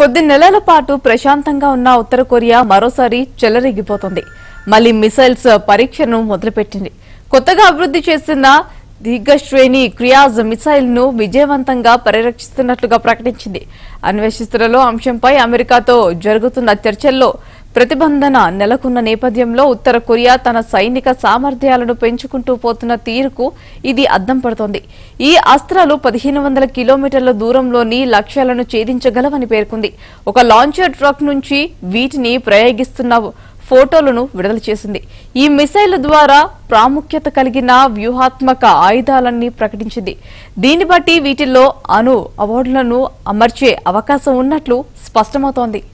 కొద్ది నెలల పాటు ప్రశాంతంగా ఉన్న ఉత్తర కొరియా మరోసారి చెలరేగిపోతుంది మళ్లీ మిసైల్స్ పరీక్షను మొదలుపెట్టింది కొత్తగా అభివృద్ధి చేసిన దిగ్గశ్రేణి క్రియాజ్ మిసైల్ ను విజయవంతంగా పరిరక్షిస్తున్నట్లుగా ప్రకటించింది అన్వేషిస్తులలో అంశంపై అమెరికాతో జరుగుతున్న చర్చల్లో ప్రతిబంధన నెలకొన్న నేపథ్యంలో ఉత్తర కొరియా తన సైనిక సామర్థ్యాలను పెంచుకుంటూ పోతున్న తీరుకు ఇది అద్దం పడుతోంది ఈ అస్త్రాలు పదిహేను వందల కిలోమీటర్ల దూరంలోని లక్ష్యాలను ఛేదించగలవని పేర్కొంది ఒక లాంచర్ ట్రక్ నుంచి వీటిని ప్రయోగిస్తున్న ఫోటోలను విడుదల చేసింది ఈ మిసైల్ ద్వారా ప్రాముఖ్యత కలిగిన వ్యూహాత్మక ఆయుధాలన్నీ ప్రకటించింది దీన్ని బట్టి వీటిల్లో అణు అవార్డులను అమర్చే అవకాశం ఉన్నట్లు స్పష్టమవుతోంది